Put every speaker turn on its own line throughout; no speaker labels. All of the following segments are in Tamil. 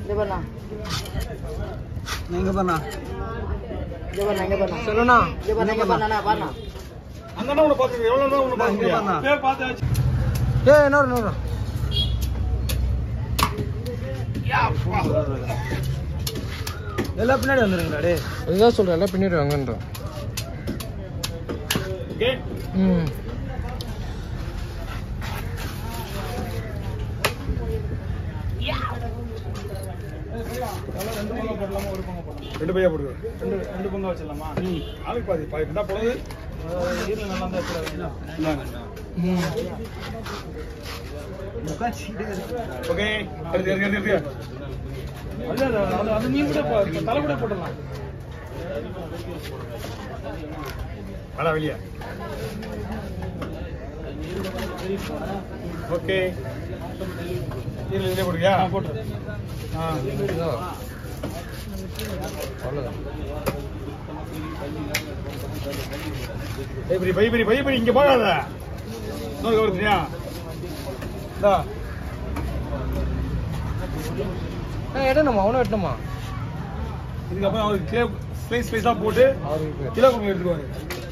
இங்க பண்ணா
எங்க பண்ணா
இங்க பண்ணா இங்க பண்ணா
சொல்லுண்ணா
இங்க பண்ணா இங்க பண்ணா பாருண்ணா
அந்த அண்ணா உன்னை பார்த்துருக்கு எவ்வளோ நேரம் உன்னை
நான் இங்க
பார்த்துருக்கியா?
பண்ணா.
பேர் பார்த்தாச்சு
ஏ இன்னொரு இன்னொரு எல்லாம் பின்னாடி வந்துருங்களா டே
அதுதான் சொல்றேன் எல்லாம் பின்னாடி வாங்கன்றேன்
ஓகே
ம்
ரெண்டு பையா போடுங்க ரெண்டு ரெண்டு பங்கா வச்சிடலாமா ஆளுக்கு பாதி பாதி ரெண்டா போடுது ஈரில் நல்லா இருந்தா வச்சிடாதீங்க ஓகே எடுத்து எடுத்து எடுத்து எடுத்து அது அது அது அது நீ கூட போ- தலை கூட போட்டுடலாம் அடா வெளியே ஓகே இதில் இதே போடுறியா போட்டு ஆ
அவ்வளோதான்
பைபரி பைபரி பைபரி இங்க போகாத இன்னொரு கவர்த்தியா இந்தா
எட்டணுமா அவனும் எட்டணுமா
இதுக்கப்புறம் அவருக்கு கிலோ ஸ்லைஸ் ஸ்லைஸா போட்டு
அவருக்கு
கிலோ கொஞ்சம் எடுத்துக்குவாரு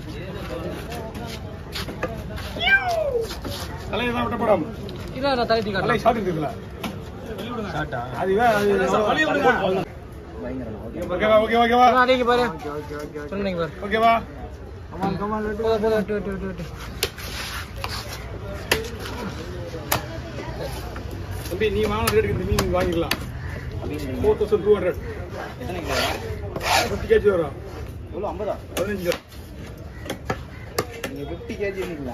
தலையை தான் விட்ட படம்
இல்லை நான் தலை
தலை ஷார்ட் இருக்குல்ல அதுவே அது ஓகேவா ஓகே ஓகேவா
அடிங்க பாரு சொன்னீங்க பாரு
ஓகேவா
போதும் போதும் விட்டு விட்டு விட்டு விட்டு
தம்பி நீ வாங்கின ரேட்டுக்கு இந்த மீன் வாங்கிக்கலாம் four thousand two hundred fifty KG வரும்
எவ்வளோ ஐம்பதா
பதினஞ்சு கிலோ
நீங்க ஃபிஃப்டி கேஜி இருந்தீங்களா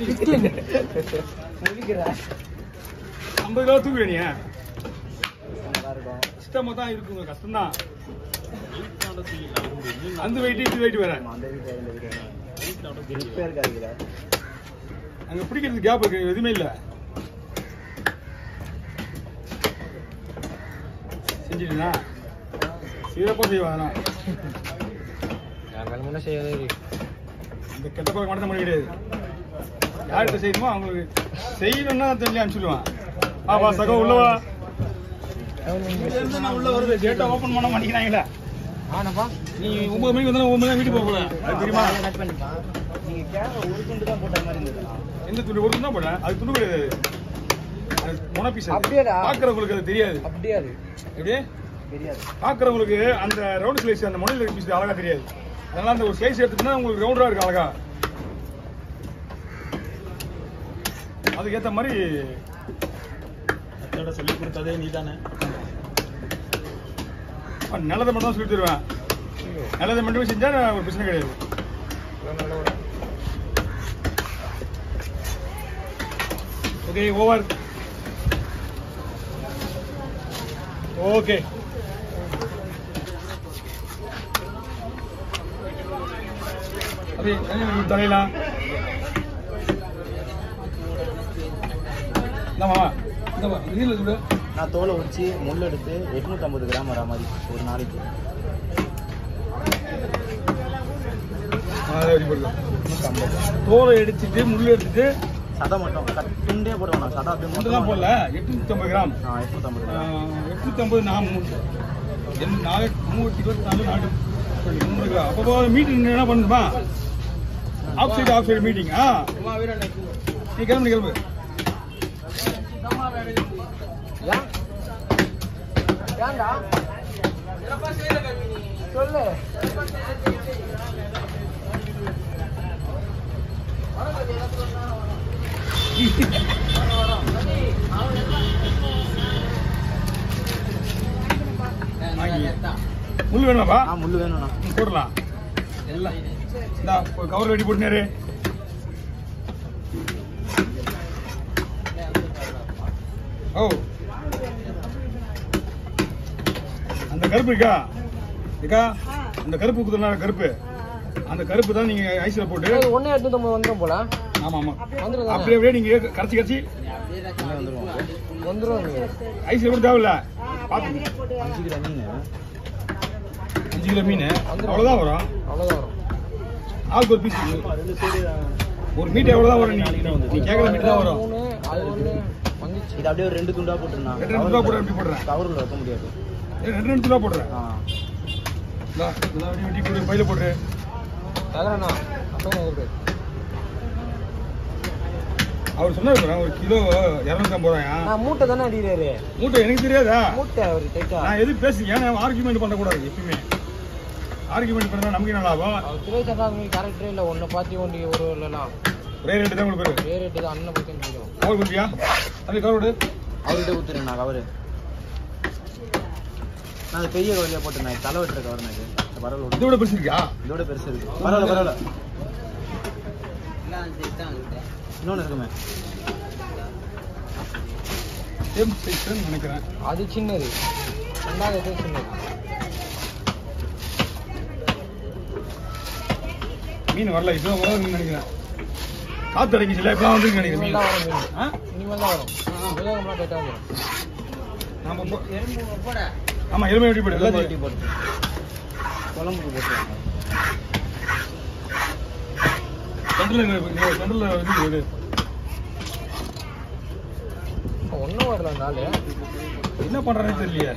ஐம்பது கிலோ தூக்குவே நீ
நல்லா இருக்கும்
கஷ்டமா தான் இருக்குங்க கஷ்டம்தான் அந்த வெயிட் இது வெயிட் வேற
ஆமா, அந்த வீட்டு இந்த வீட்டு இருப்பே இருக்காது இதுல
அங்க பிடிக்கிறதுக்கு கேப் இருக்கு எதுவுமே இல்ல செஞ்சிட்டீங்களா சிறப்பா செய்வாங்க
என் மேல முன்னே செய்யாதே இரு.
இந்த கெட்ட பழக்கம் மட்டும் பண்ண கிடையாது யார்கிட்ட செய்யணுமோ அவங்களுக்கு செய்யணும்னா தெரிஞ்சு அனுப்பிச்சுடுவான் ஆ வா சகோ உள்ளவா நான் உள்ள வருது கேட்டை ஓபன் பண்ண மாட்டேங்கிறாங்களே
ஆனப்பா
நீ ஒன்பது மணிக்கு வந்தா ஒன்பது மணி வீட்டுக்கு போக கூடாது அது தெரியுமா
கட் பண்ணிப்பா
நீங்க கேமரா ஒரு துண்டு தான் போட்ட மாதிரி இருந்ததுண்ணா
எந்த துணி ஒரு தான் போட்டேன் அது துணி கிடையாது அது முனை பீஸ்
அப்படியேடா.
பாக்குறவங்களுக்கு அது தெரியாது
அப்படியே அது
எப்படி
தெரியாது
பாக்குறவங்களுக்கு அந்த ரவுண்ட் ஸ்லைஸ் அந்த முனையில் பீஸ் அழகா தெரியாது அதனால அந்த ஒரு ஸ்லைஸ் எடுத்துட்டுனா உங்களுக்கு ரவுண்டா இருக்கு அழகா அதுக்கேத்த மாதிரி சொல்லி கொடுத்ததே நீ தானே நல்லதை மட்டும் தான் சொல்லி தருவேன் நல்லதை மட்டுமே செஞ்சா ஒரு பிரச்சனை கிடையாது ஓகே ஓவர் ஓகே அது தலையலாம் இந்தாமா இந்தாமா இதில் சொல்லு
நான் தோலை உரிச்சு முள் எடுத்து எட்நூத்தம்பது கிராம் வர மாதிரி ஒரு நாளைக்கு
அதை ரெடி பண்ணலாம்
எட்நூத்தம்பது
தோலை எடுத்துட்டு முள் எடுத்துட்டு
சதை மட்டும் கட் துண்டே போடுவேன் சதை அப்படியே
முண்டெல்லாம் போடல எட்நூத்தி ஐம்பது கிராம்
ஆ எட்நூத்தம்பது கிராம்
எட்நூத்தி ஐம்பது நான் என் நாலு முந்நூற்றி இருபத்தி நாலு நாலு முந்நூறு கிராம் அப்போ மீட்டிங் என்ன பண்ணுமா off side off side meeting ஆ நீ கிளம்பு கிளம்பு
ஏன் ஏன்டா சொல்லு
வாங்கி. முள் வேணுமாப்பா
ஆ முள் வேணும்ண்ணா
ம், போடலாம் எல்லாம் இந்தா ஒரு கவர் வெடி போட்டுனாரு ஓ அந்த கருப்பு இருக்கா இருக்கா அந்த கருப்பு குத்துனா கருப்பு அந்த கருப்பு தான் நீங்க ஐஸ்ல போட்டு
அது ஒண்ணே எட்நூத்தம்பது வந்துடும் போல
ஆமா ஆமா
வந்துரும்
அப்படியே அப்படியே நீங்க கரைச்சி கரைச்சி
வந்துருவோம்
வந்துடும்
ஐஸ்ல கூட தேவையில்ல பாத்து
அஞ்சு கிலோ மீன்
அஞ்சு கிலோ மீன் அவ்வளவுதான் வரும்
அவ்வளோதான் வரும்
ஆளுக்கு ஒரு பீஸ் ஒரு மீட் எவ்வளவுதான் வரும் நீ நீ கேட்கற மீட் தான் வரும்
மூணு அது ஒன்று வந்துச்சு
இது அப்படியே ஒரு ரெண்டு துண்டா போட்டுருந்தா
ரெண்டு ரெண்டு துண்டா போட்டு எப்படி போடுறேன்?
கவரில் வைக்க முடியாது
ஏய், ரெண்டு ரெண்டு ரூபா போடுறேன்
ஆ
இந்தா, இதெல்லாம் வெட்டி வெட்டி போடு பையில போடுறேன்
தகரண்ணா அப்போ கூப்பிடு
அவர் சொன்னாரு பாரு, ஒரு கிலோ இரநூத்தம்பது ரூபாயா
நான் மூட்டை தானே அடிக்கிறாரு
மூட்டை எனக்கு தெரியாதா
மூட்டை அவர் டைட்டா
நான் எது பேசுங்க ஏன்னா ஆர்குமெண்ட் பண்ணக்கூடாது எப்பயுமே ஆர்குமெண்ட் பண்ணா நமக்கு என்ன லாபம்
அவர் சுரேஷ் அண்ணா உங்களுக்கு கேரக்டரே இல்லை ஒன்றை பார்த்து ஒண்டி ஒரு இல்லைலாம்
ஒரே ரேட்டு தான் உங்களுக்கு
ஒரே ரேட்டு தான் அண்ணன் பற்றி தெரியும்
கவர் கொடுத்தியா தம்பி கவர் விடு
அவர்கிட்ட ஊத்துறேன் நான் கவரு நான் அது பெரிய கவரில் போட்டேன் தலை வெட்டுற கவர் எனக்கு இந்த பரவாயில்ல
இதை விட பெருசு இருக்கியா
இதோட பெருசு இருக்கு பரவாயில்ல பரவாயில்ல இன்னொன்று இருக்குமே
சேம் சைஸ் நினைக்கிறேன்
அது சின்னது ரெண்டாவது இது சின்னது
மீன் வரல இப்பதான் வராதுன்னு நினைக்கிறேன் காத்து அடைக்கிச்சுல இப்பதான் வந்து நினைக்கிறேன்
இனிமேல்
மீன்
தான் வரும் மீன்
ஆ?
இனிமேல் தான் வரும் விவேகம்லாம் டைட்டாக வந்துடும்
நாம போ- ஆமா எலும்பை வெட்டி போடு
வெட்டி
எல்லாத்தையும்
போட்டு குழம்புக்கு போட்டுருவாங்க
சென்டர்ல சென்டர்ல இது விடு.
ஒன்றும் வரல அந்த ஆளு
என்ன பண்றானே தெரியலையே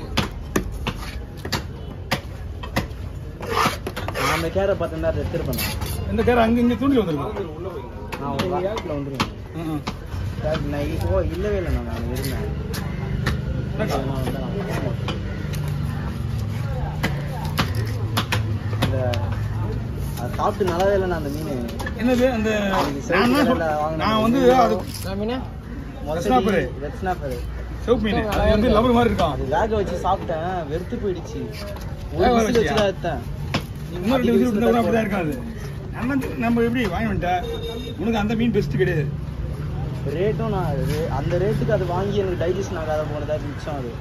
நான் அந்த கேரை பார்த்தேன் எடுத்துருப்பேன்
இந்த கேர அங்க இங்க தூண்டி வந்துருக்கோம்
நான் ஒரு வாரத்தில் வந்துருவேன்
ம்.
சார், நான் இ- ஓ இல்லவே இல்லை நான் நான் இருந்தேன்
என்னக்கா?
நான் வந்து நான் அந்த அது சாப்பிட்டு நல்லாவே இல்லை அந்த மீன்
என்னது அந்த
அது
நான் என்ன
சிவப்பு
சொல்-
கலர்ல வாங்கின
நான் வந்து அது
நான் மீன்
ஸ்னாப்பரு.
வெட் ஸ்னாப்பரு
சிவப்பு மீன் அது வந்து லவர் மாதிரி இருக்கான்
அது வேக வச்சு சாப்பிட்டேன் வெறுத்து போயிடுச்சு ஒரு
வேக
விசில்
வச்சியா?
வச்சு தான் எடுத்தேன்
இன்னொரு ரெண்டு விசில் விட்டா கூட அப்படிதான் இருக்காது நம்ம நம்ம எப்படி வாங்கி வந்துட்டேன் உனக்கு அந்த மீன் பெஸ்ட் கிடையாது
ரேட்டும் நான் ரே- அந்த ரேட்டுக்கு அது வாங்கி எனக்கு டைஜஷன் ஆகாத போனதா மிச்சம் அது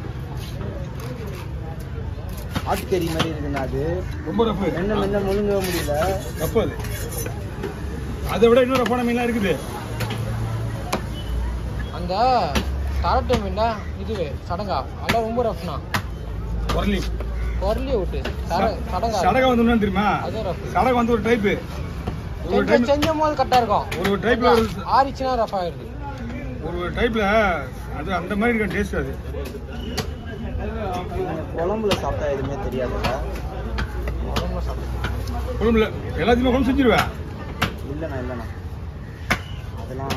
ஆட்டுக்கறி மாதிரி இருக்குங்க அது
ரொம்ப ரஃப்
மென்ன மென்ன முழுங்க முடியல
ரஃப் அது அதை விட இன்னொரு ரஃப்பான மீன்லாம் இருக்குது
அந்த தரட்டு மீன்டா இதுவே சடங்கா அதெல்லாம் ரொம்ப ரஃப்னா
வரலி
குரலி விட்டு சட சடங்கா
சடகை வந்து என்ன தெரியுமா
அது ரஃப்
சடகை வந்து ஒரு டைப்பு ஒரு
செஞ்ச
டைப்
செஞ்சும் போது கரெக்டாக இருக்கும்
ஒரு டைப்ல ஒரு
ஆறிச்சுன்னா ரஃப் ஆயிடுது
ஒரு டைப்ல அது அந்த மாதிரி இருக்க டேஸ்ட் அது
எனக்கு குழம்புல சாப்பிட்டா எதுவுமே தெரியாதுல்ல
ரொம்ப சாப்பிடும்
குழம்புல எல்லாத்தையுமே குழம்பு செஞ்சிருவேன்
இல்லைண்ணா இல்லைண்ணா அதெல்லாம்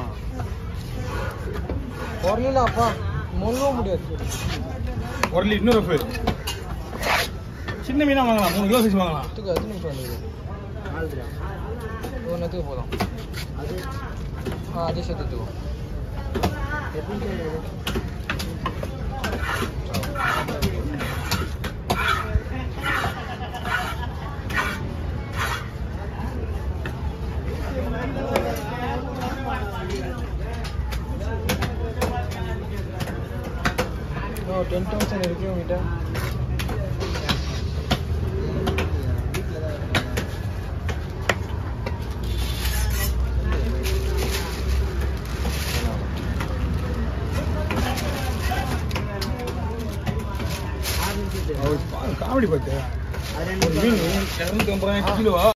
குரலில அப்பா முழுவும் முடியாது
வரலி இன்னொரு ரஃப் சின்ன மீனா வாங்கலாம் மூணு கிலோ சைஸ் வாங்கலாம்
எத்துக்கு எத்தனை நிமிஷம் வந்துருக்கு ஒன்று எத்துக்கு போதும் ஆ அதே சேர்த்து எடுத்துக்கோ இன்னும் டென் தௌசண்ட் இருக்கு உங்ககிட்ட
காமெடி பார்த்து மீன் இரநூத்தி ஐம்பது ரூபாய் கிலோவா